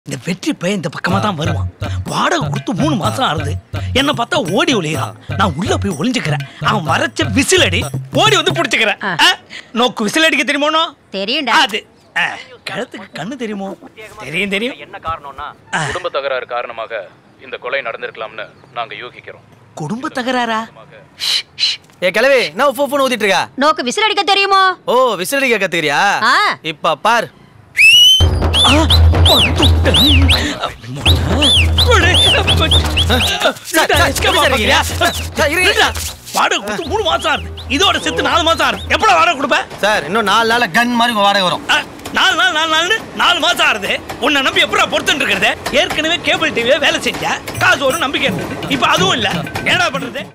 இந்த வெற்றி பையன் இந்த பக்கமா தான் வருவான் வாடகை கொடுத்து மூணு மாசம் ஆறுது என்ன பார்த்தா ஓடி ஒளியறான் நான் உள்ள போய் ஒளிஞ்சுக்கிறேன் அவன் மறைச்ச விசில் அடி ஓடி வந்து பிடிச்சுக்கிறேன் ஆ, நோக்கு விசில் அடிக்க தெரியுமோனோ தெரியும்டா அது ஆ, கழுத்துக்கு கண்ணு தெரியுமோ தெரியும் தெரியும் என்ன காரணம்னா குடும்ப தகராறு காரணமாக இந்த கொலை நடந்திருக்கலாம்னு நாங்க யூகிக்கிறோம் குடும்ப தகராறா ஏ கிளவி நான் ஃபோ ஃபோன் ஊத்திட்டு இருக்கா நோக்கு விசில் அடிக்க தெரியுமோ ஓ விசில் அடிக்க கத்துக்கிறியா ஆ. இப்ப பார் ஆ, வந்துட்டேன். போடு. சார், சார், எஸ்கேப் சார், ஆகுறியா? சார், இருங்க. நில்லுடா. வாடகை கொடுத்து மூணு மாசம் ஆகுது இதோட செத்து நாலு மாசம் ஆகுது எப்படா வாடகை கொடுப்ப சார் இன்னும் நாலு நாள்ல கன் மாதிரி உங்க வாடகை வரும் ஆ, நாலு நாள் நாலு நாள்னு நாலு மாசம் ஆறுது உன்னை நம்பி எப்படா பொறுத்துட்டு இருக்கிறது ஏற்கனவே கேபிள் டிவியே வேலை செஞ்ச காசு ஒரு நம்பிக்கை இருந்தது இப்ப அதுவும் இல்ல என்னடா பண்றது